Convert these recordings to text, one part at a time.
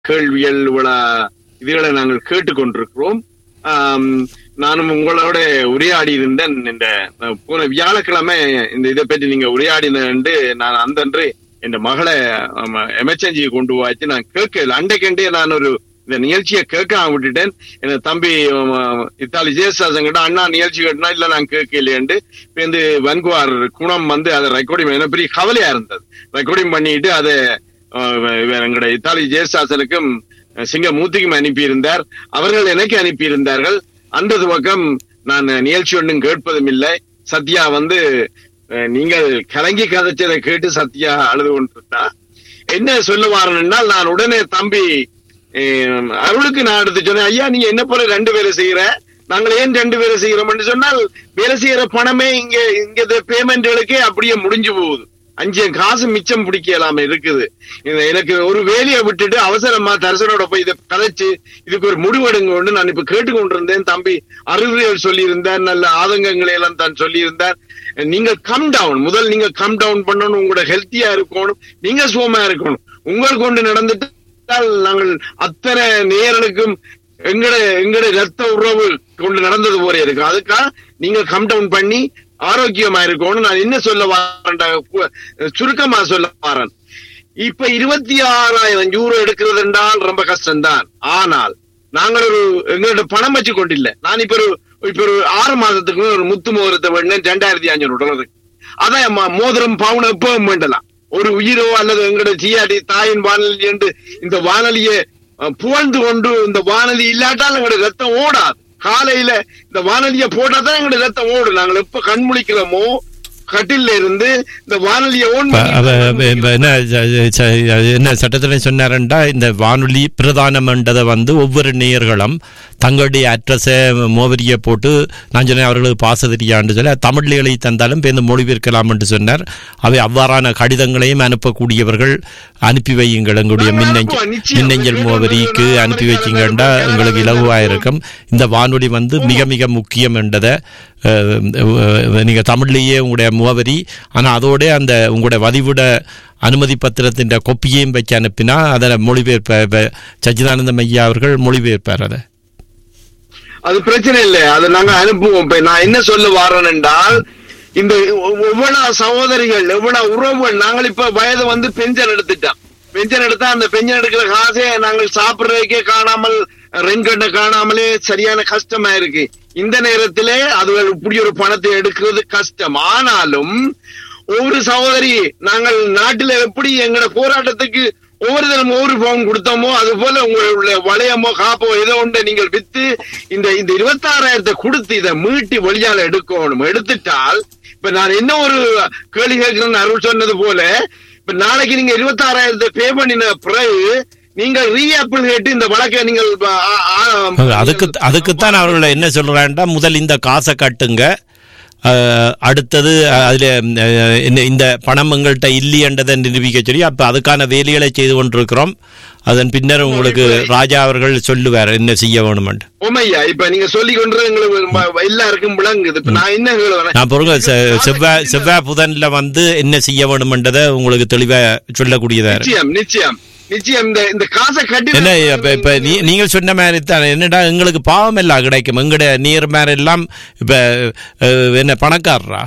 கேள்விகள் இவ்வளவு இதுகளை நாங்கள் கேட்டுக்கொண்டிருக்கிறோம் ஆம், நானும் உங்களோட உரையாடி இருந்தேன் இந்த அஹ், போன வியாழக்கிழமை இந்த இதை பற்றி நீங்க உரையாடினு நான் அந்தன்று என் மகளை எமர்ஜென்சி கொண்டு வாச்சு நான் கேட்கல அண்டைக்கண்டே நான் ஒரு இந்த நிகழ்ச்சியை கேட்காம விட்டுட்டேன் என் தம்பி ஆம், இத்தாலி ஜெயசாசன் கிட்ட அண்ணா நிகழ்ச்சி கேட்டனா இல்ல நான் கேட்கலையேன்ட்டு இப்ப இந்த வன்குவார் குணம் வந்து அதை ரெக்கார்டிங் எனக்கு பெரிய கவலையா இருந்தது ரெக்கார்டிங் பண்ணிட்டு அதை எங்களுடைய இத்தாலி ஜெயசாசனுக்கும் அஹ், சிங்கமூர்த்திக்கும் அனுப்பியிருந்தார் அவர்கள் எனக்கு அனுப்பியிருந்தார்கள் அந்த துவக்கம் நான் நிகழ்ச்சி ஒன்றும் கேட்பதும் இல்லை சத்யா வந்து அஹ், நீங்கள் கலங்கி கதைச்சதை கேட்டு சத்யா அழுது கொண்டிருந்தா என்ன சொல்லுவாருன்னா நான் உடனே தம்பி அஹ், அருளுக்கு நான் எடுத்து சொன்னேன் ஐயா நீங்க என்ன போல ரெண்டு பேரை செய்யற நாங்கள் ஏன் ரெண்டு பேரை செய்யறோம்னு சொன்னால் வேலை செய்யற பணமே இங்க இங்க பேமெண்ட்களுக்கே அப்படியே முடிஞ்சு போகுது அஞ்சு காசு மிச்சம் பிடிக்கலாம இருக்குது இந்த எனக்கு ஒரு வேலையை விட்டுட்டு அவசரமா தரிசனோட போய் இதை கதைச்சு இதுக்கு ஒரு முடிவெடுங்க கொண்டு நான் இப்ப கேட்டுக்கொண்டிருந்தேன் தம்பி அறிவுரைகள் சொல்லியிருந்தார் நல்ல ஆதங்கங்களை எல்லாம் தான் சொல்லியிருந்தார் நீங்க கம் டவுன் முதல் நீங்க கம் டவுன் பண்ணணும் உங்களோட ஹெல்த்தியா இருக்கணும் நீங்க சுகமா இருக்கணும் உங்கள் கொண்டு நடந்துட்டால் நாங்கள் அத்தனை நேயர்களுக்கும் எங்கட எங்கட ரத்த உறவு கொண்டு நடந்தது போல இருக்கு அதுக்காக நீங்க கம் டவுன் பண்ணி ஆரோக்கியமா இருக்கணும் நான் என்ன சொல்ல வரேன் சுருக்கமா சொல்ல வரேன் இப்ப இருபத்தி ஆறாயிரம் யூரோ எடுக்கிறது என்றால் ரொம்ப கஷ்டம்தான் ஆனால் நாங்கள் ஒரு எங்களோட பணம் வச்சு கொண்டில்ல நான் இப்ப ஒரு இப்ப ஒரு ஆறு மாதத்துக்கு ஒரு முத்து மோதிரத்தை வேணும் ரெண்டாயிரத்தி அஞ்சூறு டாலருக்கு அதான் ம- மோதிரம் பவுன் எப்பவும் வேண்டலாம் ஒரு உயிரோ அல்லது எங்களோட ஜிஆடி தாயின் வானொலி என்று இந்த வானொலியை அஹ், புகழ்ந்து கொண்டு இந்த வானொலி இல்லாட்டால் எங்களோட ரத்தம் ஓடாது காலையில இந்த வானொலியை போட்டா தான் எங்களோட ரத்தம் ஓடும் நாங்கள் எப்ப கண்முழிக்கிறோமோ கட்டில இருந்து இந்த வானொலியை ஓன் இப்ப அவ- அவ- இப்ப என்ன ச- ச- என்ன சட்டத்தில் சொன்னாரண்டா இந்த வானொலி பிரதானம்ன்றதை வந்து ஒவ்வொரு நேயர்களும் தங்களுடைய அட்ரஸை மோவரியை போட்டு நான் சொன்னேன் அவர்களுக்கு பாச தெரியான்னு சொல்லி தமிழில் எழுதி தந்தாலும் பேருந்து மொழிபெயர்க்கலாம் என்று சொன்னார் அவை அவ்வாறான கடிதங்களையும் அனுப்பக்கூடியவர்கள் அனுப்பி வையுங்கள் எங்களுடைய நாங்க மின்னஞ்சல் அனுப்புவோம், நிச்சயம். மின்னஞ்சல் முகவரிக்கு அனுப்பி வச்சிங்கன்னா உங்களுக்கு இலகுவாக இருக்கும் இந்த வானொலி வந்து மிக மிக முக்கியம் என்றதை அஹ், அஹ், நீங்க தமிழ்லேயே உங்களுடைய முகவரி ஆனா அதோட அந்த உங்களுடைய வதிவிட அனுமதி பத்திரத்தின் கொப்பியையும் வச்சு அனுப்பினா அதை மொழிபெயர்ப்ப இப்ப சச்சிதானந்தம் ஐயா அவர்கள் மொழிபெயர்ப்பார் அதை அது பிரச்சனை இல்லை அதை நாங்க அனுப்புவோம் இப்ப நான் என்ன சொல்ல வாரேன் என்றால் இந்த ஒ- எவ்வளவு சகோதரிகள் எவ்வளவு உறவுகள் நாங்கள் இப்ப வயது வந்து பென்ஷன் எடுத்துட்டோம் பென்ஷன் எடுத்தா அந்த பென்ஷன் எடுக்கிற காசே நாங்கள் சாப்பிடுறதுக்கே காணாமல் ரெங்கண்ண காணாமலே சரியான கஷ்டமா இருக்கு இந்த நேரத்திலே அது இப்படி ஒரு பணத்தை எடுக்கிறது கஷ்டம் ஆனாலும் ஒவ்வொரு சகோதரி நாங்கள் நாட்டில எப்படி எங்கட போராட்டத்துக்கு ஒவ்வொரு தினம் ஒவ்வொரு பவுன் கொடுத்தோமோ அது போல உங்களுடைய வளையமோ காப்போ ஏதோ ஒன்று நீங்கள் வித்து இந்த இந்த இருபத்தாறாயிரத்தை கொடுத்து இதை மீட்டி வழியால எடுக்கணும் எடுத்துட்டால் இப்ப நான் என்ன ஒரு கேள்வி கேட்கிறேன்னு அருள் சொன்னது போல இப்ப நாளைக்கு நீங்க இருபத்தாறாயிரத்தை பே பண்ணின பிறகு நீங்கள் ரீஆப்பிள் கேட்டு இந்த வழக்கை நீங்கள் ஆ- ஆ- அதுக்கு அதுக்குத்தான் அவர்கள் என்ன சொல்றாங்கன்னா முதல் இந்த காசை கட்டுங்க அஹ், அடுத்தது அஹ், அதுல அஹ், இந்த- இந்த பணம் எங்கள்கிட்ட இல்லையன்றதை நிரூபிக்க சொல்லி அப்ப அதுக்கான வேலைகளை செய்து கொண்டிருக்கிறோம் அதன் பின்னர் உங்களுக்கு ராஜா அவர்கள் சொல்லுவார் என்ன செய்ய வேணுமென்று உமையா இப்ப நீங்க சொல்லி கொண்டு எங்களுக்கு ம- எல்லாருக்கும் விளங்குது இப்ப நான் என்ன சொல்லுவேன் நான் பொருங்க செவ்வாய் செவ்வாய் புதன்ல வந்து என்ன செய்ய வேணுமென்றதை உங்களுக்கு தெளிவா சொல்லக்கூடியதா இருக்கு நிச்சயம் நிச்சயம் நிச்சயம் இந்த இந்த காசை கட்டி என்ன இப்ப இப்ப நீ நீங்கள் சொன்ன மாதிரி தான் என்னடா எங்களுக்கு பாவம் எல்லாம் கிடைக்கும் எங்கட நீர் மாதிரி எல்லாம் இப்ப அஹ், என்ன பணக்காரரா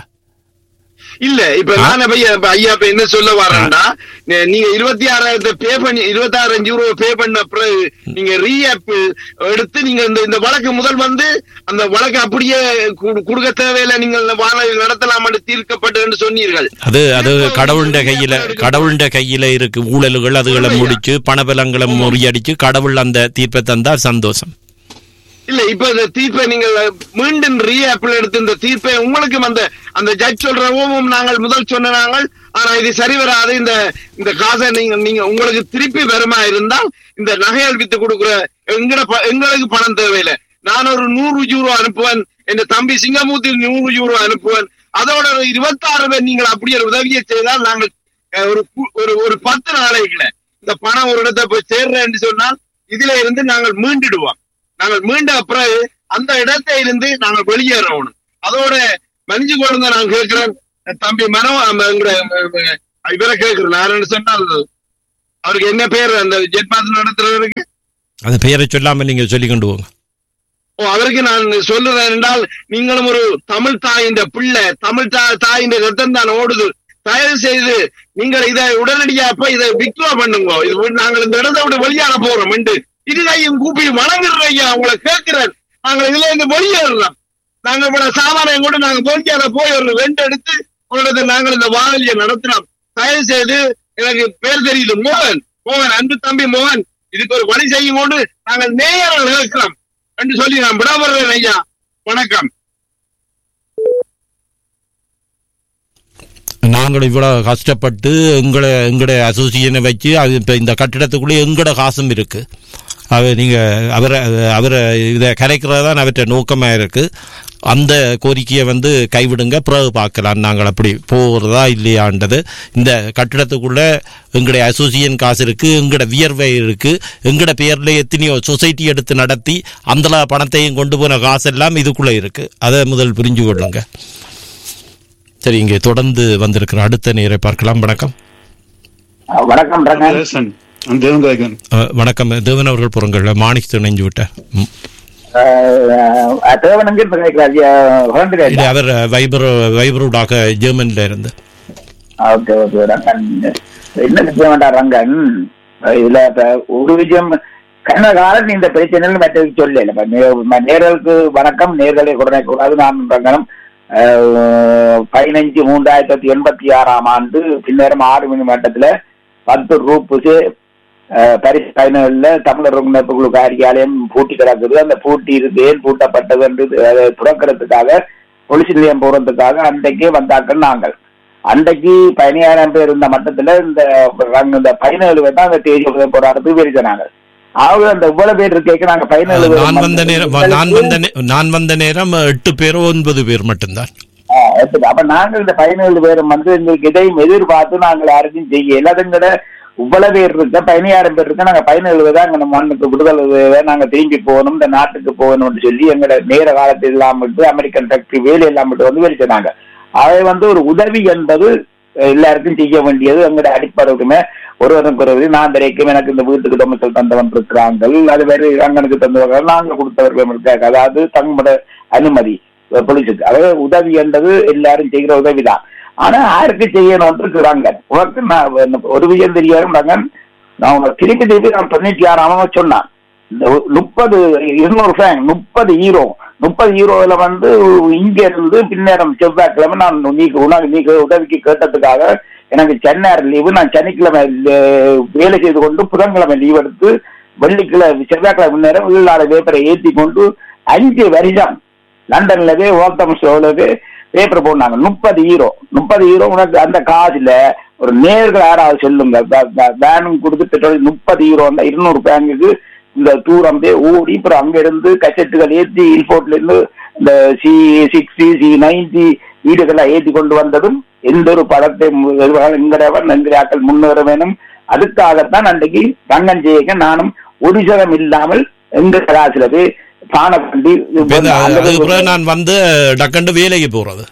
இல்ல இப்ப நான் ஐயா இப்ப ஐயா இப்ப என்ன சொல்ல வரேன்டா நீ- நீங்க இருபத்தி ஆறாயிரத்தை பே பண்ணி இருபத்தி ஆறாயிரம் ரூபாய் பே பண்ண பிறகு நீங்க ரீஆப் எடுத்து நீங்க இந்த இந்த வழக்கு முதல் வந்து அந்த வழக்கு அப்படியே கு- கொடுக்க தேவையில்லை நீங்கள் வானொலி நடத்தலாம் என்று தீர்க்கப்பட்டு சொன்னீர்கள் அது அது கடவுளுடைய கையில கடவுளுடைய கையில இருக்கு ஊழல்கள் அதுகளை முடிச்சு பணபலங்களை முறியடிச்சு கடவுள் அந்த தீர்ப்பை தந்தா சந்தோஷம் இல்ல இப்ப இந்த தீர்ப்பை நீங்கள் மீண்டும் ரீஆப்பிள் எடுத்து இந்த தீர்ப்பை உங்களுக்கும் அந்த அந்த ஜட்ஜ் சொல்றவும் நாங்கள் முதல் சொன்ன நாங்கள் ஆனா இது சரி வராது இந்த இந்த காசை நீங்க நீங்க உங்களுக்கு திருப்பி வருமா இருந்தால் இந்த நகைகள் வித்து கொடுக்குற எங்கட ப- எங்களுக்கு பணம் தேவையில்லை நான் ஒரு நூறு யூரோ அனுப்புவேன் என் தம்பி சிங்கமூர்த்தி நூறு யூரோ அனுப்புவேன் அதோட ஒரு இருபத்தாறு பேர் நீங்கள் அப்படி ஒரு உதவியை செய்தால் நாங்கள் அஹ், ஒரு கு- ஒரு ஒரு பத்து நாளைக்குள்ள இந்த பணம் ஒரு இடத்தை போய் சேர்றேன்னு சொன்னால் இதுல இருந்து நாங்கள் மீண்டுடுவோம் நாங்கள் மீண்ட பிறகு அந்த இடத்தை இருந்து நாங்கள் வெளியேறணும் அதோட மன்னிச்சு கொள்ளுங்க நான் கேட்கிறேன் தம்பி மனோ அந்த எங்கட, அஹ், இவரை கேட்கிறேன் நான் என்ன சொன்னால் அவருக்கு என்ன பேர் அந்த ஜெட் பாஸ் நடத்துறவருக்கு அந்த பெயரை சொல்லாம நீங்க சொல்லி கொண்டு போங்க ஓ அவருக்கு நான் சொல்லுறேன் என்றால் நீங்களும் ஒரு தமிழ் தாயின் பிள்ளை தமிழ் தா- தாயின் ரத்தம் தான் ஓடுது தயவு செய்து நீங்கள் இதை உடனடியா அப்ப இதை வித்ரா பண்ணுங்க இது விட்டு நாங்கள் இந்த இடத்தை விட்டு வெளியான போறோம் என்று இதுகையும் கூப்பி வணங்குற ஐயா உங்களை கேட்கிறேன் நாங்கள் இதுல இருந்து வெளியேறலாம் நாங்க இவ்வளவு சாமானியம் கூட நாங்க வெளியால போய் ஒரு ரெண்டு எடுத்து உங்களிடத்தை நாங்கள் இந்த வானொலியை நடத்தினோம் தயவு செய்து எனக்கு பேர் தெரியுது மோகன் மோகன் அன்பு தம்பி மோகன் இதுக்கு ஒரு வழி செய்யும் கொண்டு நாங்கள் நேயர்கள் இருக்கிறோம் என்று சொல்லி நான் விடப்படுறேன் ஐயா வணக்கம் நாங்கள் இவ்வளவு கஷ்டப்பட்டு எங்களை எங்களுடைய அசோசியேஷனை வச்சு அது இப்போ இந்த கட்டிடத்துக்குள்ளே எங்களோட காசும் இருக்கு அது நீங்க அவரை அவரை இதை கரைக்கிறது தான் அவற்றை நோக்கமாக இருக்கு அந்த கோரிக்கையை வந்து கைவிடுங்க பிறகு பார்க்கலாம் நாங்கள் அப்படி போகிறதா இல்லையான்றது இந்த கட்டிடத்துக்குள்ள எங்களுடைய அசோசியேஷன் காசு இருக்கு எங்களோட வியர்வை இருக்கு எங்களோட பேர்ல எத்தனையோ சொசைட்டி எடுத்து நடத்தி அந்த பணத்தையும் கொண்டு போன காசெல்லாம் இதுக்குள்ள இருக்கு அதை முதல் புரிஞ்சு கொள்ளுங்க சரி இங்கே தொடர்ந்து வந்திருக்கிற அடுத்த நேரை பார்க்கலாம் வணக்கம் அஹ் வணக்கம் ரங்கன் தேசன் அந்த தேவந்தாயகன் அஹ், வணக்கம் தேவன் அவர்கள் புறங்கள் மாணிக் இணைஞ்சு விட்டார் ம். அஹ் தேவன் எங்க இருந்து கேட்கிறார் குழந்தை இது அவர் வைபர் வைபரூடாக ஜெர்மனில இருந்து ஓகே ஓகே ரங்கன் என்ன விஷயம் வேண்டாம் ரங்கன் இதுல இப்ப ஒரு விஷயம் கண்ண காலம் இந்த பிரச்சனைகள் மற்றது சொல்லல இப்ப நே- நேர்களுக்கு வணக்கம் நேர்களை குறை கூடாது நான் ரங்கனம் அஹ், பதினஞ்சு மூன்றாயிரத்தி தொள்ளாயிரத்தி எண்பத்தி ஆறாம் ஆண்டு பின்னரும் ஆறு மணி மட்டத்துல பத்து ரூபுக்கு பரிசு பயணங்கள்ல தமிழர் உணர்வு குழு காரியாலயம் பூட்டி கிடக்குது அந்த பூட்டி இருக்கு ஏன் பூட்டப்பட்டது என்று அதை துறக்கிறதுக்காக போலீஸ் நிலையம் போறதுக்காக அன்றைக்கே வந்தாக்கள் நாங்கள் அன்றைக்கு பதினாயிரம் பேர் இருந்த மட்டத்துல இந்த அங்க இந்த பதினேழு பேர் தான் அந்த தேதி போராட்டத்துக்கு பேரிச்சாங்க அவங்க அந்த இவ்வளவு பேர் இருக்க நாங்க பதினேழு பேர் நான் வந்த வந்து- நேரம் நான் வந்த நே- நான் வந்த நேரம் எட்டு பேரோ ஒன்பது பேர் மட்டும்தான் ஆ, எப்படி? அப்ப நாங்கள் இந்த பதினேழு பேரும் வந்து எங்களுக்கு இதையும் எதிர்பார்த்து நாங்கள் யாருக்கும் செய்ய எல்லாத்துங்கட இவ்வளவு பேர் இருக்க பதினாயிரம் பேர் இருக்க நாங்க பதினேழு பேர் தான் எங்க மண்ணுக்கு விடுதலை தேவை, நாங்க திரும்பி போகணும் இந்த நாட்டுக்கு போகணும்னு சொல்லி எங்களோட நேர காலத்தில் எல்லாம் விட்டு அமெரிக்கன் ஃபேக்டரி வேலை எல்லாம் விட்டு வந்து வெளிச்சாங்க அதை வந்து ஒரு உதவி என்பது அஹ், எல்லாருக்கும் செய்ய வேண்டியது எங்களோட அடிப்படை உரிமை ஒருவருக்கு ஒரு நான் வரைக்கும் எனக்கு இந்த வீட்டுக்கு டொமிசல் தந்தவன் இருக்கிறாங்க அது வேறு அங்கனுக்கு தந்தவர்கள் நாங்க கொடுத்தவர்களும் இருக்காங்க அதாவது தங்களோட அனுமதி போலீஸுக்கு அதாவது உதவி என்றது எல்லாரும் செய்கிற உதவிதான் ஆனா யாருக்கு செய்யணும் இருக்கிறாங்க உனக்கு நான் ஒரு விஷயம் தெரியாதுன்றாங்க நான் உனக்கு திருப்பி திருப்பி நான் தொண்ணூற்றி ஆறாம் சொன்னான் இந்த முப்பது இருநூறு ஃபேங் முப்பது ஹீரோ முப்பது ஹீரோல வந்து இங்க இருந்து பின்னேரம் செவ்வாய்க்கிழமை நான் நீ உனக்கு நீ உதவிக்கு கேட்டதுக்காக எனக்கு சென்னை லீவு நான் சனிக்கிழமை ல- வேலை செய்து கொண்டு புதன்கிழமை லீவ் எடுத்து வெள்ளிக்கிழமை செவ்வாய்க்கிழமை முன்னேறம் வீழாட பேப்பரை ஏற்றி கொண்டு அஞ்சு வருஷம் லண்டன்ல போய் ஓத்தம் ஷோல போய் பேப்பர் போட்டாங்க முப்பது ஹீரோ முப்பது ஹீரோ உனக்கு அந்த காசுல ஒரு நேர்கள் யாராவது சொல்லுங்க வேனும் கொடுத்து பெட்ரோல் முப்பது ஹீரோ அந்த இருநூறு பேங்குக்கு இந்த தூரம் போய் ஓடி அப்புறம் அங்க இருந்து கச்சட்டுகள் ஏத்தி இல்போர்ட்ல இருந்து இந்த சி சிக்ஸ்டி சி நைன்டி வீடுகளை ஏத்தி கொண்டு வந்ததும் எந்த ஒரு படத்தை எங்கடவன் எங்கடாக்கள் முன்னேற வேணும் அதுக்காகத்தான் அன்றைக்கு தங்கம் செய்ய நானும் ஒரு சதம் இல்லாமல் எங்க கிளாஸ்ல போய் பானை பண்ணி இப்ப இந்த- அதுக்கு பிறகு நான் வந்து டக்கண்டு வேலைக்கு போறது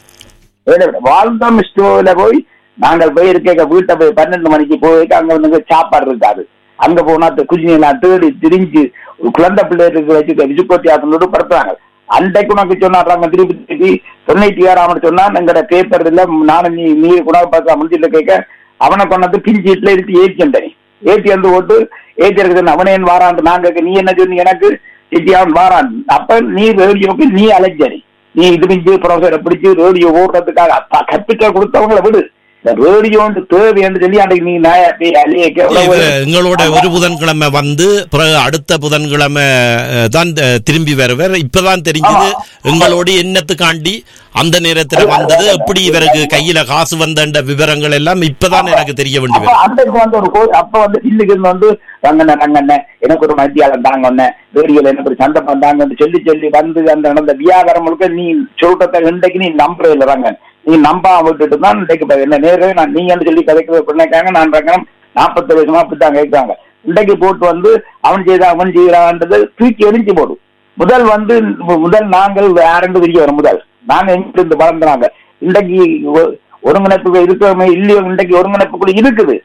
வாழ்ந்தம் ஸ்டோர்ல போய் நாங்கள் போய் இருக்க வீட்டை போய் பன்னெண்டு மணிக்கு போயிட்டு அங்க வந்து சாப்பாடு இருக்காது அங்க போனா குஜினெல்லாம் தேடி திரிஞ்சு ஒரு குழந்தை பிள்ளைகளுக்கு வச்சு விஜுக்கோட்டி ஆசனோடு படுத்துறாங்க அன்றைக்கு உனக்கு சொன்னாங்க திருப்பி திருப்பி தொண்ணூத்தி ஏழாம் சொன்னா எங்கட பேப்பர் இல்ல நானும் நீ நீ குணவு பார்த்தா முடிஞ்சிட்டு கேட்க அவனை கொண்டாந்து பிஞ்சிட்டுல எடுத்து ஏற்றி வந்தேன் ஏற்றி வந்து ஓட்டு ஏற்றி இருக்குது அவனே வாரான் நான் கேட்க நீ என்ன சொன்னி எனக்கு சிட்டி அவன் வாரான் அப்ப நீ ரேடியோக்கு நீ அலைஞ்சரி நீ இது பிஞ்சு ப்ரொஃபஸரை பிடிச்சு ரேடியோ ஓடுறதுக்காக அப்ப கற்பிக்க கொடுத்தவங்கள விடு இந்த ரேடியோ தேவைன்னு சொல்லி அன்றைக்கு நீ நாய அலையக்க இது எங்களோட ஒரு புதன்கிழமை வந்து பிறகு அடுத்த புதன்கிழமை அஹ், தான் அஹ், திரும்பி வருவர் இப்பதான் தெரிஞ்சது எங்களோட எண்ணத்துக்காண்டி அந்த நேரத்துல வந்தது எப்படி இவருக்கு கையில காசு வந்த விவரங்கள் எல்லாம் இப்பதான் எனக்கு தெரிய வேண்டி அப்ப வரும் அன்றைக்கு வந்து ஒரு கோ- அப்ப வந்து இல்லுக்கு இருந்து வந்து ரங்கண்ண ரங்கண்ண எனக்கு ஒரு மத்தியாலம் தாங்க ஒண்ணு ரேடியோல எனக்கு ஒரு சண்டை பண்ணாங்கன்னு சொல்லி சொல்லி வந்து அந்த நடந்த வியாபாரம் முழுக்க நீ சொல்றத இன்றைக்கு நீ நம்புற இல்ல ரங்கன் நீ நம்பாம விட்டுட்டு தான் இன்றைக்கு இப்ப என்ன நேரவே நான் நீங்கன்னு சொல்லி கதைக்கிறது பண்ணிருக்காங்க நான் ரங்கனம் நாற்பத்தி வருஷமா அப்படித்தான் கேட்கிறாங்க இன்றைக்கு போட்டு வந்து அவன் செய்த அவன் செய்யறான்றது தூக்கி எரிஞ்சு போடும் முதல் வந்து முதல் நாங்கள் யாரென்று தெரிய வரும் முதல் நாங்க எங்கிருந்து வளர்ந்துறாங்க இன்றைக்கு ஒ- ஒருங்கிணைப்பு இருக்கிறோமே இல்லையோ இன்றைக்கு ஒருங்கிணைப்புக்குள்ள இருக்குது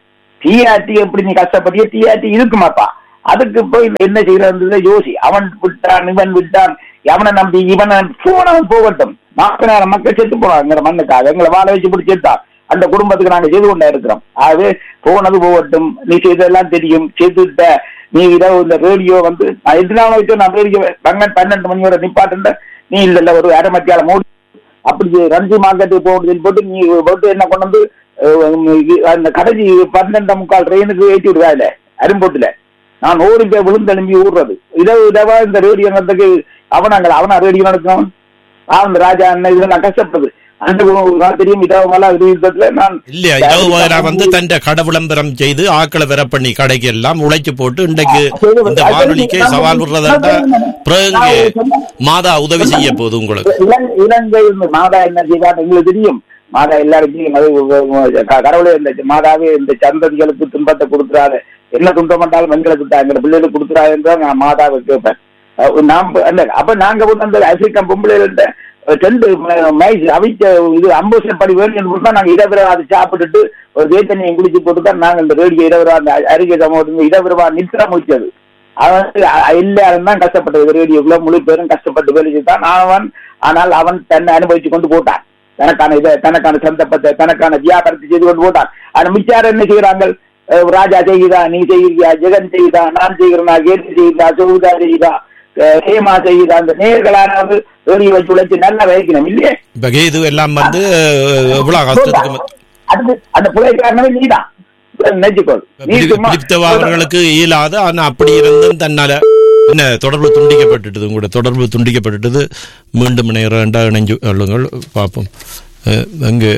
டிஆர்டி எப்படி நீ கஷ்டப்பட்டிய டிஆர்டி இருக்குமாப்பா அதுக்கு போய் என்ன செய்யறது யோசி அவன் விட்டான் இவன் விட்டான் அவனை நம்பி இவனை போனவன் போகட்டும் நாற்பதாயிரம் மக்கள் செத்து போனாங்கிற மண்ணுக்காக எங்களை வாழ வச்சு பிடிச்சி செத்தான் அந்த குடும்பத்துக்கு நாங்க செய்து கொண்டா இருக்கிறோம் ஆகவே போனது போகட்டும் நீ செய்ததெல்லாம் தெரியும் செய்துட்ட நீ இரவு இந்த ரேடியோ வந்து நான் எத்தனாவது வச்சு நான் ரேடியோ பன்னெண்டு பன்னெண்டு மணி வரை நிப்பாட்டுன்ற நீ இல்ல இல்ல ஒரு அரை மத்தியால மூடி அப்படி ரஞ்சி மார்க்கெட்டுக்கு போகணும் போட்டு நீ போட்டு என்ன கொண்டு வந்து அஹ், இது, அந்த கடைசி பன்னெண்டு முக்கால் ட்ரெயினுக்கு ஏற்றி விடுவா இல்ல அரும்போட்டுல நான் ஓடி போய் விழுந்தெலும்பி ஊடுறது இரவு இரவா இந்த ரேடியோ நடத்துக்கு அவனாங்கள் அவனா ரேடியோ நடத்தினவன் ஆனந்த ராஜா அண்ணன் இதெல்லாம் கஷ்டப்படுது அந்த நான் தெரியும் இரவு மேல யுத்தத்துல நான் இல்லையா இரவு வேற வந்து தன் கடை விளம்பரம் செய்து ஆக்களை வர பண்ணி கடைக்கு எல்லாம் உழைச்சு போட்டு இன்றைக்கு இந்த வானொலிக்கு சவால் விடுறதா பிறகு இங்கே மாதா உதவி செய்ய போகுது உங்களுக்கு இலங்கை இலங்கை இந்த மாதா என்ன செய்வார் எங்களுக்கு தெரியும் மாதா எல்லாருக்கும் அது க- கடவுளே இந்த மாதாவே இந்த சந்ததிகளுக்கு துன்பத்தை கொடுத்துறாரு என்ன துன்பம் பண்ணாலும் எங்களுக்கு தான் எங்க பிள்ளைகளுக்கு கொடுத்துறாரு என்று நான் மாதாவை கேட்பேன் அஹ் நாம் அந்த அப்ப நாங்க வந்து அந்த ஆப்பிரிக்கன் பொம்பளையில ரெண்டு மைஸ் அவிச்ச இது அம்பூசன் படி வேணும் தான் நாங்க இரவு அதை சாப்பிட்டுட்டு ஒரு வேத்தனையை குடிச்சு போட்டு தான் நாங்க இந்த ரேடியோ இரவு அந்த அறிக்கை சமூகத்துக்கு இரவு நித்திரம் முடிச்சது அவன் வந்து அ- எல்லாரும் தான் கஷ்டப்பட்டது ரேடியோக்குள்ள முழு பேரும் கஷ்டப்பட்டு வேலை செய்தான் அவன் ஆனால் அவன் தன்னை அனுபவிச்சு கொண்டு போட்டான் தனக்கான இதை தனக்கான சந்தப்பத்தை தனக்கான வியாபாரத்தை செய்து கொண்டு போட்டான் ஆனா மிச்சாரம் என்ன செய்கிறாங்க அஹ் ராஜா செய்கிறா நீ செய்கிறியா ஜெகன் செய்கிறா நான் செய்கிறனா கேட்டு செய்கிறா சௌதா செய்கிறா அஹ் ஹேமா செய்கிறா அந்த நேர்களானது ரேடியோ வச்சு உழைச்சு நல்லா வைக்கணும் இல்லையே இப்ப இது எல்லாம் வந்து அஹ், எவ்வளவு கஷ்டத்துக்கு ம- அது அந்த பிள்ளைக்காரனவே நீதான் நினைச்சுக்கோள் நீ பிலி- சும்மா பிலிப்தேவா அவர்களுக்கு இயலாது ஆனா அப்படி இருந்தும் தன்னால என்ன தொடர்பு துண்டிக்கப்பட்டுட்டது உங்களோட தொடர்பு துண்டிக்கப்பட்டுட்டது மீண்டும் இணையறா இணைஞ்சு கொள்ளுங்கள் பார்ப்போம் அஹ், அங்கு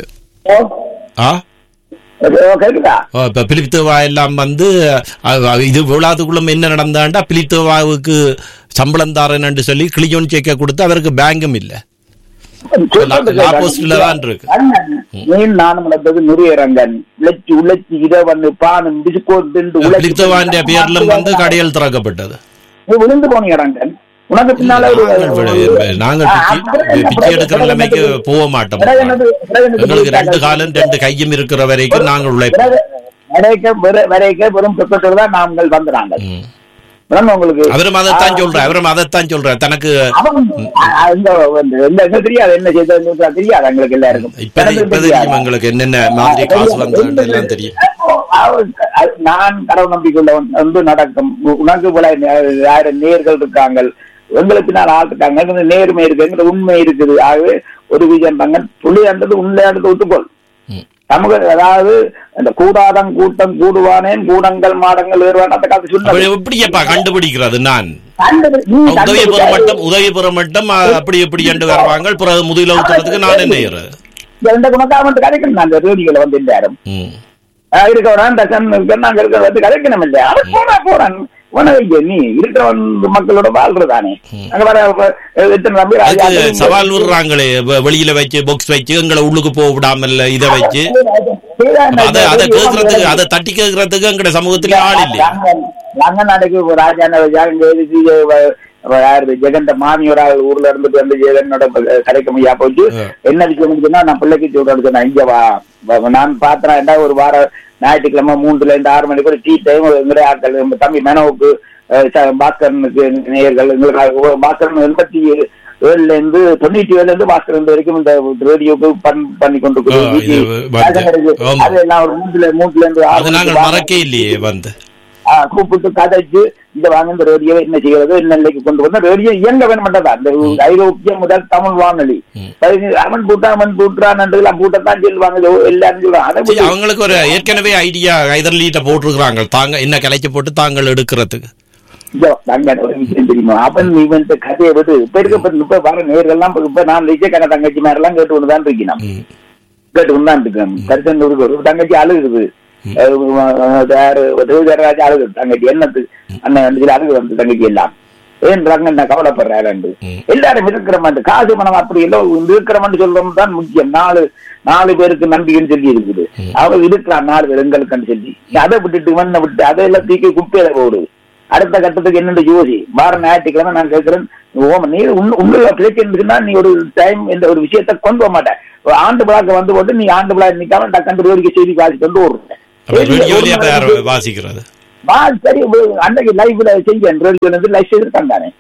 ஆ கேக்குதா ஓ, இப்ப பிலிப்தேவா எல்லாம் வந்து அஹ், அஹ், இது விழாதுக்குள்ள என்ன நடந்தாண்டா பிலிப்தேவாவுக்கு சம்பளம் தாரேன்னு சொல்லி கிளியோன் செக்க கொடுத்து அவருக்கு பேங்கும் இல்ல ஆப்போசிட்ல தான் இருக்கு. மீன் நானும் நடந்தது நுரையரங்கன் உழைச்சி உழைச்சி இரவன் பானும் பிஸ்கோட் திண்டு பிலிப்தேவான் பேர்ல வந்து கடைகள் திறக்கப்பட்டது நீ விழுந்து போனீங்க ரங்கன் உனக்கு பின்னால ஒரு நாங்கள் வி- நாங்கள் பிச்சை- பிச்சை எடுக்கிற நிலைமைக்கு போக மாட்டோம் எங்களுக்கு ரெண்டு காலும் ரெண்டு கையும் இருக்கிற வரைக்கும் நாங்கள் உழைப்போம் வரைக்க வரைக்க வெறும் பெற்றோர் தான் நாங்கள் வந்துறாங்க ம். உடனே உங்களுக்கு அவரும் அதைத்தான் சொல்ற அவரும் அதைத்தான் சொல்ற தனக்கு அவன் அ- அ- இந்த இந்த- இந்த எங்களுக்கு தெரியாது என்ன செய்தது தெரியாது எங்களுக்கு எல்லாருக்கும் இப்ப எனக்கு இப்ப தெரியாது. தெரியும் எங்களுக்கு என்னென்ன மாதிரி காசு வந்தது எல்லாம் தெரியும் அவன் அது நான் கடவுள் நம்பிக்கையுள்ளவன் வந்து நடக்கும் உ- உனக்கு போல நே- ஆயிரம் நேர்கள் இருக்காங்க எங்களுக்கு பின்னால் ஆள் இருக்காங்க எங்களுக்கு நேர்மை இருக்கு எங்களுக்கு உண்மை இருக்குது ஆகவே ஒரு விஜயம் பங்கன் புள்ளியாண்டது உண்மையாண்டது ஒத்துக்கொள் ம். சமூக அதாவது அந்த கூடாதம் கூட்டம் கூடுவானேன் கூடங்கள் மாடங்கள் ஏறுவான் அந்த காலத்து அப்ப சொன்ன எப்படியப்பா கண்டுபிடிக்கிறது நான் கண்டு- நீ உதவி பெற கண்டு- மட்டும் உதவி பெற மட்டும் அஹ், அப்படி இப்படி என்று வருவாங்க பிறகு முதுகில ஊத்துறதுக்கு நான் என்ன செய்யறது இந்த ரெண்டு குணக்காமட்டு கதைக்கணும் அந்த ரேடியோல வந்து எல்லாரும் ம். இருக்கவன் அந்த கண் நாங்க இருக்கிற வந்து கதைக்கணும் இல்ல அவன் போனா போறான் உனக்கு நீ இருக்கிறவன் மக்களோட வாழ்றதானே அங்க வர அஹ், எத்தனை நம்பி அதுக்கு சவால் விடுறாங்களே வெ- வெளியில வச்சு பாக்ஸ் வச்சு எங்களை உள்ளுக்கு போக விடாமல் இதை வச்சு அதை அதை கேட்கறதுக்கு அதை தட்டி கேட்கறதுக்கு எங்கட சமூகத்துல ஆள் இல்லையா லங்க நாளைக்கு ராஜான யாரு ஜெகன் மாமியோட ஊர்ல இருந்துட்டு வந்து ஜெகனோட கடைக்கு ஐயா போச்சு ஆ. என்ன விஷயம் சொன்னா நான் பிள்ளைக்கு சொல்றேன் சொன்னேன் இங்க வா வா- நான் பாத்திரம் என்ன ஒரு வாரம் ஞாயிற்றுக்கிழமை மூன்றுல இருந்து ஆறு மணிக்கு ஒரு டீ டைம் எங்களுடைய ஆட்கள் நம்ம தம்பி மெனவுக்கு அஹ், ச- பாஸ்கரனுக்கு நேயர்கள் எங்களுக்கு பாஸ்கரன் எண்பத்தி ஏழுல இருந்து தொண்ணூத்தி ஏழுல இருந்து பாஸ்கரன் வரைக்கும் இந்த ரேடியோக்கு பண் பண்ணி கொண்டு ஆ, இது வந்து- ஆமா. அது எல்லாம் ஒரு மூன்றுல மூன்றுல இருந்து ஆறு அது நாங்கள் மணிக்கு மறக்க இல்லையே வந்து ஆ, கூப்பிட்டு கதைச்சு இந்த வாங்க இந்த ரேடியோ என்ன செய்யறது என்ன நிலைக்கு கொண்டு வந்தா ரேடியோ இயங்க வேணும் மட்டும்தான் இந்த ஐரோப்பிய முதல் தமிழ் வானொலி ம். பதினஞ்சு, அவன் பூட்டான் அவன் பூட்டுறான் எல்லாம் பூட்டத்தான் சொல்லுவாங்க இது எல்லாரும் சொல்லுவாங்க அதை சரி, விட்டு அவங்களுக்கு ஒரு ஏற்கனவே ஐடியா கைதர்லீட்ட போட்டிருக்கிறாங்க தாங்க என்ன கலைச்சு போட்டு தாங்கள் எடுக்கிறதுக்கு இதோ, தங்க ஒரு விஷயம் தெரியுமா அவன் இவன் இந்த கதையை விட்டு இப்ப இருக்க இப்ப இப்ப வர நேர்கள்லாம் இப்ப- இப்ப நான் விஜயக்கான தங்கச்சி மாதிரி எல்லாம் கேட்டு கொண்டு தான் இருக்கணும் ம். கேட்டு கொண்டு தான் இருக்கேன் கருத்தன் ஒரு ஒரு தங்கச்சி அழுகுது ராஜா அழுகுது தங்கச்சி என்னது அண்ணன் வந்து அழுகுது அந்த தங்கச்சி எல்லாம் ஏன்றாங்க என்ன கவலைப்படுறாரு ம். எல்லாரும் இருக்கிற காசு பணம் அப்படி எல்லாம் இருக்கிறவன் சொல்றோம் தான் முக்கியம் நாலு நாலு பேருக்கு நம்பிக்கைன்னு சொல்லி இருக்குது அவ இருக்கிறான் நாலு பேர் எங்களுக்குன்னு சொல்லி அதை விட்டுட்டு இவனை விட்டு அதை எல்லாம் தூக்கி குப்பையில போடு அடுத்த கட்டத்துக்கு என்னென்று யோசி வார ஞாயிற்றுக்கிழமை நான் கேட்கிறேன் ஓம நீ உன் உள்ள பிரச்சனை இருக்குன்னா நீ ஒரு டைம் இந்த ஒரு விஷயத்தை கொண்டு வர மாட்டேன் ஒரு ஆண்டு விழாக்கு வந்து போட்டு நீ ஆண்டு விழா நிக்காம டக்கண்டு வேடிக்கை செய்தி காசு கொண்டு வருவேன் அப்ப ரேடியோலயே அப்ப யார் வாசிக்கிறது வா சரி உ- அன்னைக்கு லைவ்ல செய்ய ரேடியோ வந்து லைவ் செய்திருக்கான் தானே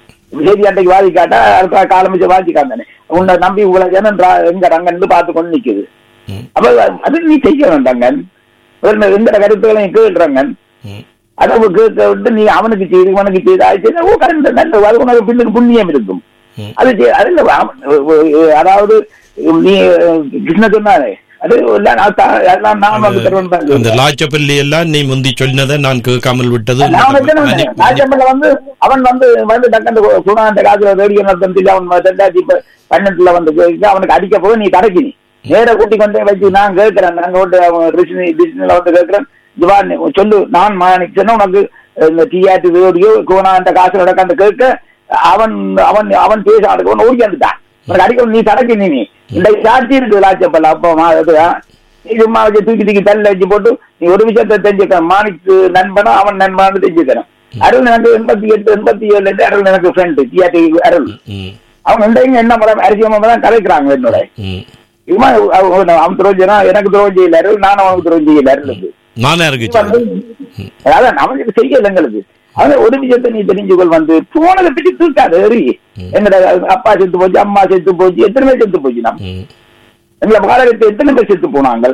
சரி அன்னைக்கு வாதிக்காட்டா அடுத்த காலமிச்சு வாதிக்கான் தானே உன்னை நம்பி உங்களை ஜனம் ரா- எங்க ரங்கன்னு பார்த்து கொண்டு நிக்குது ம். அப்ப அது நீ செய்ய வேண்டாங்கன் எந்த கருத்துக்களையும் கேள்றாங்கன் ம். அதை கேட்க விட்டு நீ அவனுக்கு செய்து உனக்கு செய்து அது செய்து ஓ கரெக்ட் நல்ல அது உனக்கு பின்னுக்கு புண்ணியம் இருக்கும் ம். அது செய்- அது இல்ல அவன், அதாவது நீ கிருஷ்ண சொன்னாரே அது எல்லாம் நான் தா- எல்லாம் நான் வந்து தருவேன் தான் அந்த லாச்சப்பள்ளி எல்லாம் நீ முந்தி சொன்னதை நான் கேட்காமல் விட்டது நான் வந்து என்ன மன்னி- பண்ணேன்? ராஜம்பல்ல வந்து அவன் வந்து வந்து டக்கண்டு குணாந்த காசுல ரேடியோ நடத்தம் சொல்லி அவன் ரெண்டாயிரத்தி இப்ப பன்னெண்டுல வந்து கேட்க அவனுக்கு அடிக்க போய் நீ தடக்கி நீ நேர கூட்டி கொண்டே வச்சு நான் கேட்கிறேன் நாங்க வந்து அவன் டிஸ்னி டிஸ்னில வந்து கேட்கிறேன் இதுவா நீ சொல்லு நான் மாணிக்கு சொன்ன உனக்கு இந்த டிஆர்டி ரேடியோ குணாந்த காசுல நடக்காந்து கேட்க அவன் அவன் அவன் பேச அவன் ஓடி வந்துட்டான் உனக்கு அடிக்க நீ தடக்கி நீ நீ இந்த சாட்சி இருக்கு லாச்சப்பல்ல அப்போ மா- இது, ஆ? நீ சும்மா வச்சு தூக்கி தூக்கி தள்ள வச்சு போட்டு நீ ஒரு விஷயத்தை தெரிஞ்சுக்க மாணிக்கு நண்பனா அவன் நண்பனான்னு தெரிஞ்சுக்கிறேன் அருள் எனக்கு எண்பத்தி எட்டு எண்பத்தி ஏழுல இருந்து அருள் எனக்கு ஃப்ரெண்டு டிஆர்டி அருள் ம், அவங்க ரெண்டையும் என்ன முறை அரிசியமா தான் கலைக்கிறாங்க என்னோட ம். இவன் அவன் அவன் துரோஜனா எனக்கு துரோகம் செய்யல அருள் நானும் அவனுக்கு துரோகம் செய்யல அருளுக்கு நானே இருக்கு வந்து அதான் அவனுக்கு செய்யல எங்களுக்கு அவன் ஒரு விஷயத்தை நீ தெரிஞ்சுக்கொள் வந்து போனதை பற்றி தூக்காது எறி எங்கட அப்பா செத்து போச்சு அம்மா செத்து போச்சு எத்தனை பேர் செத்து போச்சு நம்ம ம், எங்களை காலகட்டத்தில் எத்தனை பேர் செத்து போனாங்க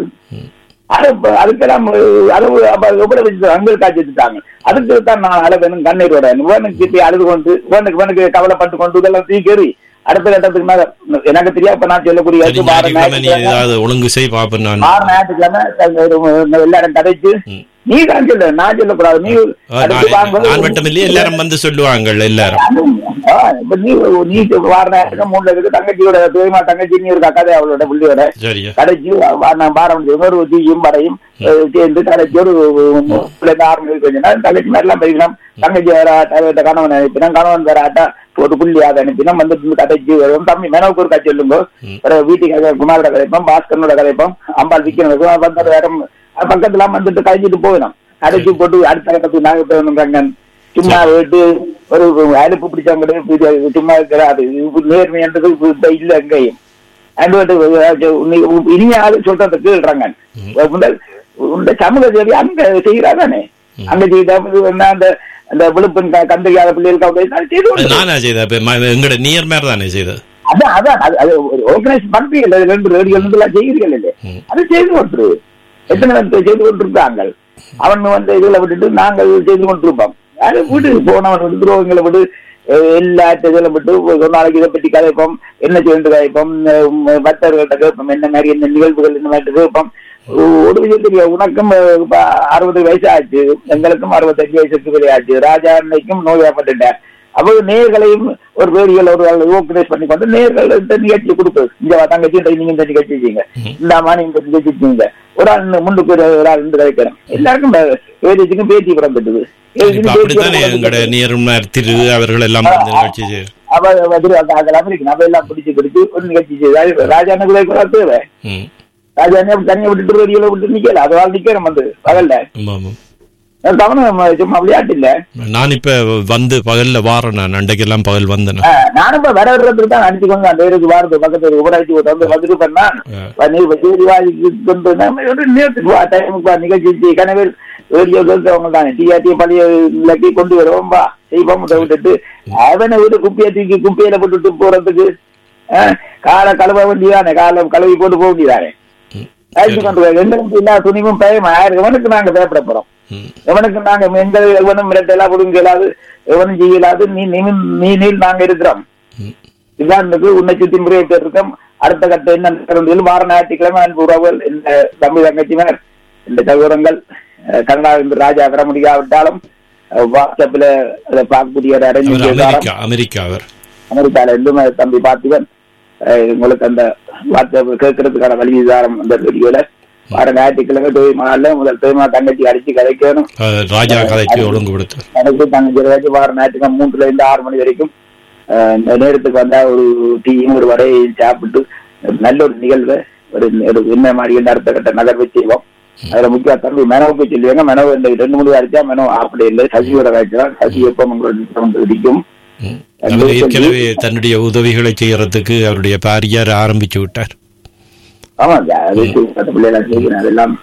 அது இப்ப- அதுக்கெல்லாம் அஹ், அளவு அப்ப எவ்வளவு வச்சு அங்கே காய்ச்சிட்டாங்க அதுக்கு தான் நான் அழகனும் கண்ணீரோட இவனுக்கு கிட்டே அழுது கொண்டு இவனுக்கு இவனுக்கு கவலைப்பட்டு கொண்டு இதெல்லாம் தூக்கி அடுத்த கட்டத்துக்கு மேல எனக்கு தெரியாது இப்ப நான் சொல்லக்கூடிய சரி, வார ஞாயிற்றுக்கிழமை நீ ஞாயிற்றுக்கிழமை ஏதாவது ஒழுங்கு செய் பாப்பேன் நான் வார ஞாயிற்றுக்கிழமை ஒரு- எல்லாரும் கதைச்சு ம். நீ தான் சொல்லு நான் சொல்லக்கூடாது நீ ஆ, அடுத்து நான் வாங்கும்போது- நான் மட்டும் இல்லையே எல்லாரும் வந்து சொல்லுவாங்க எல்லாரும் ஆ, இப்ப நீ நீ வார ஞாயிற்றுக்கிழமை மூணுல இருக்கு தங்கச்சியோட துயமா தங்கச்சி நீ ஒரு கதை அவளோட புள்ளியோட சரியா கடைச்சி நான் பாரம் ஒரு தீயும் படையும் அஹ், சேர்ந்து கடைச்சி ஒரு பிள்ளைங்க ஆறு மணிக்கு கொஞ்ச நேரம் தலைக்கு மேலாம் போய்க்கணும் தங்கச்சி வேற ஆட்டா கணவன் அனுப்பினோம் கணவன் வேற ஆட்டா ஒரு புள்ளி அதை அனுப்பினோம் வந்து கடைச்சி வரும் தம்பி மெனவுக்கு ஒரு கட்சி சொல்லுங்க ம். ஒரு வீட்டுக்கு குமாரோட கதைப்போம் பாஸ்கரனோட கதைப்போம் அம்பாள் விற்கணும் வந்து வேற பக்கத்துல வந்துட்டு கழிச்சிட்டு போயிடும் கடைச்சி போட்டு அடுத்த கட்டத்துக்கு நாங்க போயணுங்கிறாங்க சும்மா விட்டு ஒரு அலுப்பு பிடிச்சவங்க சும்மா இருக்கிறாரு நேர்மைன்றது இப்ப இல்ல எங்கேயும் இனிமையாக சொல்றத கேள்றாங்க முதல் இந்த சமூக சேவை அங்க செய்யறாதானே அங்க செய்த என்ன அந்த அந்த விழுப்புண் கந்தரியாத பிள்ளைகளுக்கு அவங்க எல்லாம் செய்து அது கொடுக்குறாங்க. நானா செய்த இப்ப ம- எங்கட நியர் மேல தானே செய்தது அதான் அதான் அது அது ஒரு ஆர்கனைஸ் பண்றீங்கல்ல இது ரெண்டு ரேடியோ எல்லாம் செய்கிறீர்கள் இல்லை ம். அது செய்து கொண்டு எத்தனை பேர் செய்து கொண்டிருக்காங்க அவன் வந்து இதுல விட்டுட்டு நாங்கள் செய்து கொண்டிருப்போம் அது வீட்டுக்கு போனவன் வந்து துரோகங்களை விட்டு அஹ், எல்லா இதுல விட்டு ஒரு நாளைக்கு இதை பற்றி கதைப்போம் என்ன செய்து கதைப்போம் அஹ், பக்தர்கள்ட்ட கேட்போம் என்ன மாதிரி என்ன நிகழ்வுகள் என்ன மாதிரி கேட்போம் ஒரு விஷயம் தெரியும் உனக்கும் அஹ், இப்ப அறுபது வயசு ஆச்சு எங்களுக்கும் அறுபத்தஞ்சு வயசுக்கு வெளியே ஆச்சு ராஜா அன்னைக்கும் நோய்வாப்பட்டுட்டேன் அப்போ நேர்களையும் ஒரு வேடிகள் ஒரு ஓர்கனைஸ் பண்ணி கொண்டு நேர்கள் இந்த நிகழ்ச்சி கொடுப்பது இந்த தங்கச்சி இந்த நீங்க இந்த நிகழ்ச்சி செய்யுங்க இந்த மாதிரி இந்த நிகழ்ச்சி செய்யுங்க ஒரு ஆள் இன்னும் முன்னுக்கு ஒரு ஒரு ஆள் இருந்து கிடைக்கிறேன் எல்லாருக்கும் வேதிச்சுக்கும் பேட்டி பிறந்துட்டுது இப்ப அப்படித்தானே எங்கட நியர் மேல் திரு அவர்கள் எல்லாம் வந்து நிகழ்ச்சி செய்ய அவ வந்து அந்த அந்த அமெரிக்கன் அவ எல்லாம் பிடிச்சு பிடிச்சு ஒரு நிகழ்ச்சி செய்தாரு ராஜான கூட தேவை ம் ராஜானே தனியை விட்டுட்டு வேடிகளை விட்டு நிக்கல அதனால நிக்கிறோம் வந்து பகல்ல ஆமா ஆமா கவனம் சும்மா விளையாட்டு இல்ல நான் இப்ப வந்து பகல்ல வாரேன் நான் அன்றைக்கெல்லாம் பகல் வந்தேன் ஆ, நானும் இப்ப வர வர்றதுக்கு தான் அடிச்சுக்கோங்க அந்த இருக்கு வாரது பக்கத்துல ஊராட்சி ஒரு வந்து வந்துட்டு பண்ணா ஆ. நீ செய்திவாதிக்கு கொண்டு வந்தா, ஒரு நேரத்துக்கு வா டைமுக்கு வா நிகழ்ச்சி கனவில் ரேடியோ கேட்கறவங்க தானே டிஆர்டி பழைய இலக்கி கொண்டு வருவோம் வா செய்வோம் இதை விட்டுட்டு அவனை விட்டு குப்பையை தூக்கி குப்பையில போட்டுட்டு போறதுக்கு ஆ, காலை கழுவ வேண்டியதானே காலை கழுவி போட்டு போக வேண்டியதானே ம். அழைச்சு கொண்டு வர எங்களுக்கு எல்லா துணிவும் பயமா எவனுக்கு நாங்க பயப்பட போறோம் ம். எவனுக்கு நாங்க எங்க எவனும் மிரட்டலா கொடுங்க இயலாது எவனும் செய்ய இயலாது நீ நிமின் நீ நீல் நாங்க இருக்கிறோம் ம். இதாண்டுக்கு உன்னை சுத்தி முறையை இருக்கோம் அடுத்த கட்ட என்ன நடக்கிறது வார ஞாயிற்றுக்கிழமை அன்பு உறவுகள் இந்த தம்பி தங்கச்சிமார் இந்த சகோதரங்கள் அஹ், கனடா இந்த ராஜா வர முடியாவிட்டாலும் அஹ், வாட்ஸ்அப்ல அதை பார்க்கக்கூடிய ஒரு அவர் அரேஞ்ச் அமெரிக்கா அமெரிக்கா அவர் அமெரிக்கால இருந்தும் தம்பி பார்த்திபன் அஹ், உங்களுக்கு அந்த வாட்ஸ்அப் கேட்கறதுக்கான வழிதாரம் அந்த வீடியோல வார ஞாயிற்றுக்கிழமை தொழில் நாள்ல முதல் தொழில் தங்கச்சி அடிச்சு கதைக்கணும் அஹ், ராஜா கதைக்கு ஒழுங்கு கொடுத்து எனக்கு தங்கச்சி வரைக்கும் வார ஞாயிற்றுக்கிழமை மூன்றுல இருந்து ஆறு மணி வரைக்கும் அஹ், இந்த நேரத்துக்கு வந்தா ஒரு டீயும் ஒரு வடையை சாப்பிட்டு நல்ல ஒரு நிகழ்வு ஒரு ஒரு என்ன மாதிரி என்ன அடுத்த கட்ட நகர்வை செய்வோம் அதுல முக்கிய தம்பி மெனவுக்கு சொல்லுவாங்க மெனவு இந்த ரெண்டு மணி அடிச்சா மெனவு அப்படி இல்லை சசியோட காய்ச்சலாம் சசி எப்போ உங்களுக்கு இடிக்கும் ம். அவர் ஏற்கனவே தன்னுடைய உதவிகளை செய்யறதுக்கு அவருடைய பாரியார் ஆரம்பிச்சு விட்டார் ஆமா அது அந்த பிள்ளைகள் செய்கிறேன் அதெல்லாம்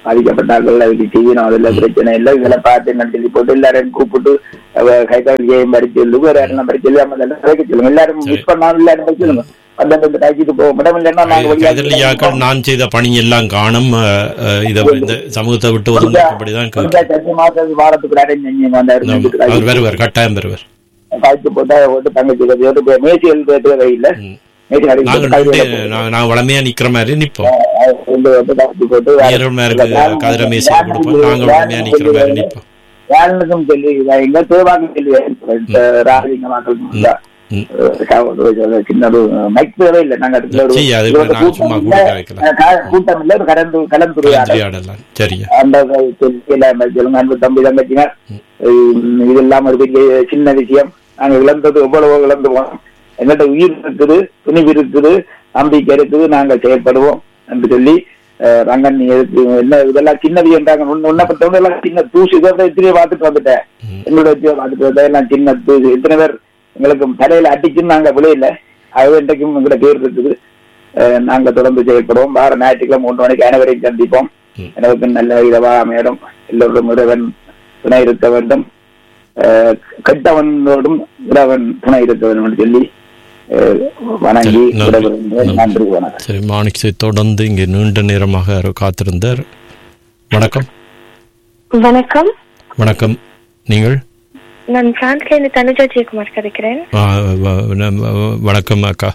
பாதிக்கப்பட்டார்கள் அதுக்கு செய்யணும் அதுல பிரச்சனை இல்லை இதுல பார்த்து என்ன சொல்லி போட்டு எல்லாரையும் கூப்பிட்டு கைத்தவழியையும் பறிச்சு சொல்லு வேற யாரும் பறிச்சு சொல்லி நம்ம எல்லாம் கிடைக்க சொல்லுங்க எல்லாரும் மிஸ் பண்ணாலும் எல்லாரும் பறிச்சு சொல்லுங்க பந்தண்டு காய்ச்சிட்டு போக மேடம் இல்லைன்னா நாங்க எதிரியாக்கள் நான் செய்த பணி எல்லாம் காணும் அஹ், அஹ், இத இந்த சமூகத்தை விட்டு ஒதுங்கப்படிதான் கேட்கிறேன். வாரத்துக்கு அரேஞ்ச் செஞ்சீங்க அந்த அவர் வருவார் கட்டாயம் வருவார் காய்ச்சி போட்டா போட்டு தங்கச்சி கட்டி மேசியல் தேவை இல்லை ம். மேசி நாங்க அடிச்சு நின்று- நாங்க- நாங்க வளமையா நிக்கிற மாதிரி நிப்போம் கொண்டு வந்து காய்ச்சி போட்டு நேரமாருக்கு கதிர மேசியை கொடுப்போம் நாங்க வளமையா நிக்கிற மாதிரி நிப்போம் யாருக்கும் சொல்லி எங்க தேவாக்கும் சொல்லி ராஜிங்க மக்கள் ம். சின்ன ஒரு மைக் தேவை இல்லை நாங்க அதுக்குள்ள ஒரு- சரி, அது இது வந்து நான் சும்மா கூட்டம் கூட இல்ல, கலைக்கலாம். க- கூட்டம் இல்ல ஒரு கலந்து கலந்துரையாடல் கலந்துரையாடலாம் சரியா அந்த சொல்லி சொல்லுங்க அன்பு தம்பி தங்கச்சிங்க உம், இது இல்லாம ஒரு பெரிய சின்ன விஷயம் நாங்க இழந்தது எவ்வளவோ இழந்து போனோம் எங்கள்கிட்ட உயிர் இருக்குது துணிவு இருக்குது நம்பிக்கை இருக்குது நாங்க செயல்படுவோம் என்று சொல்லி அஹ், ரங்கன் நீ எதுக்கு என்ன இதெல்லாம் சின்ன விஷயம்ன்றாங்க உன்னப்பட்டவங்க எல்லாம் சின்ன தூசு இதை விட எத்தனையோ பார்த்துட்டு வந்துட்டேன் எங்களோட வச்சு பார்த்துட்டு வந்தேன் எல்லாம் சின்ன தூசு எத்தனை பேர் எங்களுக்கு தலையில அடிச்சுன்னு நாங்க விளையில அது இன்றைக்கும் எங்களோட பேர் இருக்குது அஹ், நாங்க தொடர்ந்து செயல்படுவோம் வார ஞாயிற்றுக்கிழமை மூன்று மணிக்கு அனைவரையும் சந்திப்போம் எனக்கு நல்ல இரவா அமையடும் எல்லோரும் இறைவன் துணை இருக்க வேண்டும் அஹ், கெட்டவனோடும் இறைவன் துணை இருக்க வேண்டும் என்று சொல்லி அஹ், வணங்கி நன்றி. விடைபெறுகிறேன். நன்றி வணக்கம் சரி மாணிக்கை தொடர்ந்து இங்கே நீண்ட நேரமாக யாரோ காத்திருந்தார் வணக்கம் வணக்கம் வணக்கம் நீங்கள் நான் பிரான்ஸ்ல இருந்து தனுஜா ஜெயக்குமார் கிடைக்கிறேன் ஆ, வ- வ- வணக்கம் அக்கா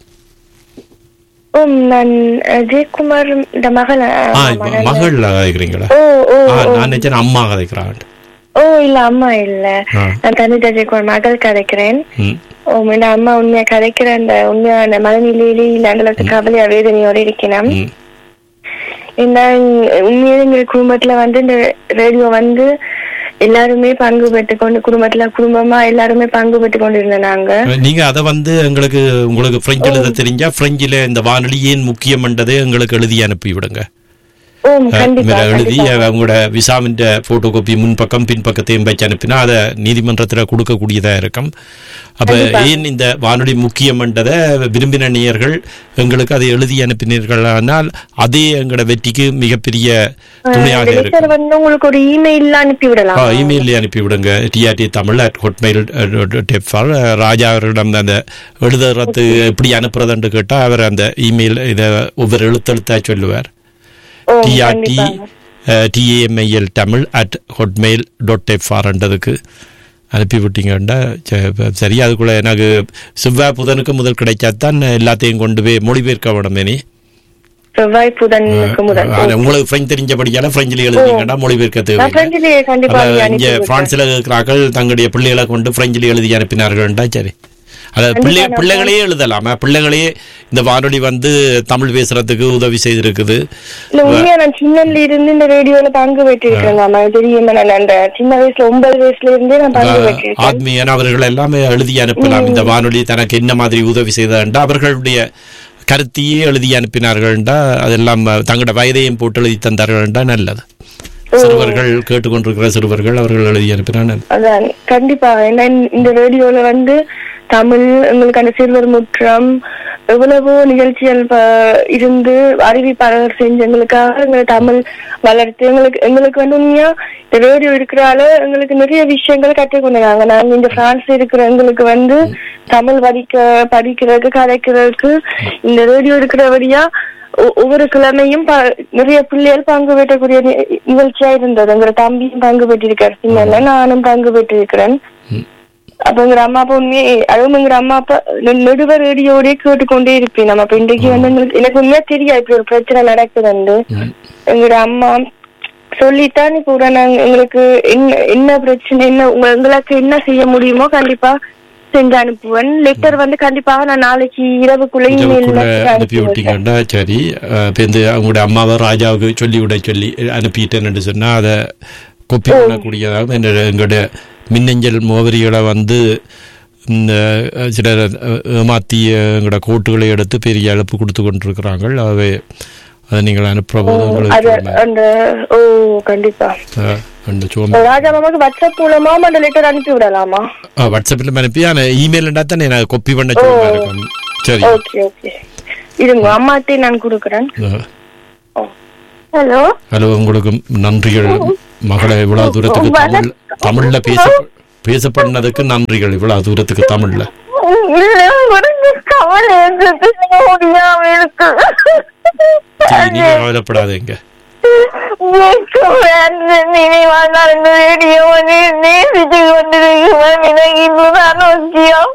ஓ நான் அஹ், ஜெயக்குமார் இந்த மகள் அஹ், ஆ ஆமா, இப்ப நான்- மகள் கதைக்கிறீங்களா ஓ ஓ ஆ ஓ. நான் நினைச்சேன் அம்மா கதைக்கிறான் ஓ இல்ல அம்மா இல்ல ஆ. நான் தனுஜா ஜெயக்குமார் மகள் கிடைக்கிறேன் ம் ஓ இந்த அம்மா உண்மையா கதைக்கிற அந்த உண்மையா அந்த மனநிலையிலே இல்ல அந்த அளவுக்கு கவலையா வேதனையோட இருக்கணும் ம் இந்த உண்மையிலே எங்க குடும்பத்துல வந்து இந்த ரேடியோ வந்து எல்லாருமே பங்கு பெற்று கொண்டு குடும்பத்துல குடும்பமா எல்லாருமே பங்கு பெற்று கொண்டு இருந்தோம் நாங்க நீங்க அதை வந்து எங்களுக்கு உங்களுக்கு பிரெஞ்சு எழுத தெரிஞ்சா பிரெஞ்சில இந்த வானொலி ஏன் முக்கியம்ன்றதை எங்களுக்கு எழுதி அனுப்பி விடுங்க ஓ அஹ், கண்டிப்பா மேல எழுதி கண்டிப்பா. அவங்களோட விசாவின் போட்டோ காப்பி முன்பக்கம் பின்பக்கத்தையும் வச்சு அனுப்பினா அதை நீதிமன்றத்துல கொடுக்கக்கூடியதா இருக்கும் அப்ப ஏன் இந்த வானொலி முக்கியம்ன்றதை விரும்பின நேயர்கள் எங்களுக்கு அதை எழுதி அனுப்பினீர்களானால் அதே எங்களோட வெற்றிக்கு மிகப்பெரிய துணையாக இந்த இருக்கும் letter வந்து உங்களுக்கு ஒரு இமெயில்ல அனுப்பி விடலாம் இமெயிலே அனுப்பி விடுங்க டிஆர்டி தமிழ் அட் ஹொட்மெயில் டெப்ஃபால் ராஜா அவரிடம் அந்த எழுதுறது எப்படி அனுப்புறதுன்னு கேட்டால் அவர் அந்த இமெயில் இதை ஒவ்வொரு எழுத்தெழுத்தா சொல்லுவார் ஓ டிஆர்டி கண்டிப்பா T A M I L Tamil at hotmail dot எஃப்ஆர்ன்றதுக்கு அனுப்பி விட்டீங்கன்னா ச- சரி அதுக்குள்ள எனக்கு செவ்வாய் புதனுக்கு முதல் கிடைச்சாதான் எல்லாத்தையும் கொண்டு போய் மொழிபெயர்க்க வேணும் இனி செவ்வாய் புதனுக்கு முதல் அது உங்களுக்கு பிரெஞ்சு தெரிஞ்சபடியால பிரெஞ்சில் எழுதிங்கன்னா மொழிபெயர்க்க நான் தேவை பிரெஞ்சிலேயே கண்டிப்பா அப்ப அனுப்பி இங்க விடுறேன். பிரான்ஸ்ல இருக்கிறார்கள் தங்களுடைய பிள்ளைகளை கொண்டு பிரெஞ்சில் எழுதி அனுப்பினார்கள்டா சரி அத பிள்ளை நான் பிள்ளைகளே எழுதலாமா பிள்ளைகளே இந்த வானொலி வந்து தமிழ் பேசுறதுக்கு உதவி செய்திருக்குது இல்ல உண்மையா நான் சின்னல இருந்து இந்த ரேடியோல பங்கு பெற்றிருக்கேன் மாமா தெரியுமா நான் அந்த சின்ன வயசுல ஒன்பது வயசுல இருந்தே நான் பங்கு பெற்றிருக்கேன் ஆத்மீயன் அவர்கள் எல்லாமே எழுதி அனுப்பலாம் இந்த வானொலி தனக்கு என்ன மாதிரி உதவி செய்தா அவர்களுடைய கருத்தையே எழுதி அனுப்பினார்கள்டா அதெல்லாம் தங்களோட வயதையும் போட்டு எழுதி தந்தார்கள்டா நல்லது சிறுவர்கள் கேட்டுக்கொண்டிருக்கிற சிறுவர்கள் அவர்கள் எழுதி அனுப்பினா நல்லது. அதான் கண்டிப்பா ஏன்னா இந்த- இந்த ரேடியோல வந்து தமிழ் எங்களுக்கு அந்த சிறுவர் முற்றம் எவ்வளவோ நிகழ்ச்சிகள் ப- இருந்து அறிவிப்பாளர் செஞ்சு எங்களுக்காக எங்களை தமிழ் வளர்த்து எங்களுக்கு எங்களுக்கு வந்து உண்மையா இந்த ரேடியோ இருக்கிறால எங்களுக்கு நிறைய விஷயங்கள் கற்றுக்கொண்டாங்க நாங்க இந்த பிரான்ஸ்ல இருக்கிற எங்களுக்கு வந்து தமிழ் படிக்க படிக்கிறதுக்கு கதைக்கிறதுக்கு இந்த ரேடியோ இருக்கிறபடியா ஒ- ஒவ்வொரு கிழமையும் ப- நிறைய பிள்ளைகள் பங்கு பெற்றக்கூடிய நி- நிகழ்ச்சியா இருந்தது எங்க தம்பியும் பங்கு பெற்றிருக்காரு சின்ன நானும் பங்கு பெற்றிருக்கிறேன் அப்ப எங்க அம்மா அப்பா உண்மையே அதுவும் எங்க அம்மா அப்பா நெ- நெடுவ ரேடியோடய கேட்டுக்கொண்டே இருப்பேன் நம்ம அப்ப இன்றைக்கு வந்து எங்களுக்கு எனக்கு உண்மையா தெரியாது இப்படி ஒரு பிரச்சனை நடக்குதுன்னு எங்களோட அம்மா சொல்லித்தான் இப்ப உடனே நாங்க எங்களுக்கு என்ன என்ன பிரச்சனை என்ன உங்க எங்களுக்கு என்ன செய்ய முடியுமோ கண்டிப்பா செஞ்சு அனுப்புவேன் லெட்டர் வந்து கண்டிப்பாக நான் நாளைக்கு இரவுக்குள்ள இரவுக்குள்ள இமெயில் அனுப்பி விட்டீங்கன்னா சரி அஹ், இப்ப இந்த அவங்களுடைய அம்மாவை ராஜாவுக்கு சொல்லி விட சொல்லி அனுப்பிட்டேன்னு சொன்னா அதை கொப்பி பண்ணக்கூடியதாகவும் என்னோட எங்களுடைய மின்னஞ்சல் முகவரிகளை வந்து இந்த அஹ், சிலர் அஹ், ஏமாத்தி அஹ், எங்களோட கோட்டுகளை எடுத்து பெரிய இழப்பு கொடுத்து கொண்டிருக்கிறாங்க அவை அதை நீங்கள் அனுப்புற போது அது உங்களுக்கு அந்த ஓ கண்டிப்பா அஹ், அந்த சோம ராஜா மாமாக்கு வாட்ஸ்அப் மூலமா அந்த லெட்டர் அனுப்பி விடலாமா வாட்ஸ்அப்பில் அனுப்பி ஆனால் இமெயில்ண்டா தான் நான் கொப்பி பண்ண சொல்லுமா இருக்கும் சரி ஓகே ஓகே இருங்க அம்மாட்டே நான் கொடுக்குறேன் அஹ், ஓ. ஹலோ ஹலோ உங்களுக்கு நன்றிகள் மகளை இவ்வளவு தூரத்துக்கு தமிழ் தமிழ்ல பேச பேசப்பட்டதுக்கு நன்றிகள் இவ்வளவு தூரத்துக்கு தமிழ்ல கவலை முடியாம இருக்கு சரி, நீங்க கவலைப்படாதீங்க நினைவான ரேடியோ நேசிச்சு கொண்டிருக்கிறேன் எனக்கு இதுதான் முக்கியம்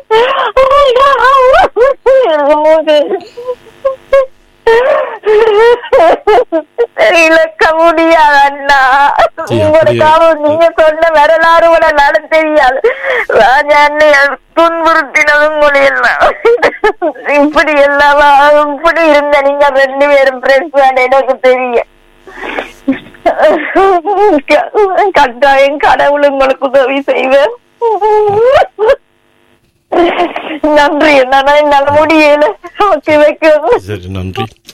இழக்க முடியாது அண்ணா சரி, உங்களுக்காக நீங்க சொன்ன வரலாறு கூட நட தெரியாது ராஜா அண்ணையை துன்புறுத்தினதும் எல்லாம் இப்படி எல்லாம் இப்படி இருந்த நீங்க ரெண்டு பேரும் ஃப்ரெண்ட்ஸ் எனக்கு தெரியும் கட்டாயம் கடவுள் உங்களுக்கு உதவி செய்வேன் நன்றி என்னால என்னால முடியல ஓகே வைக்கிறேன் சரி நன்றி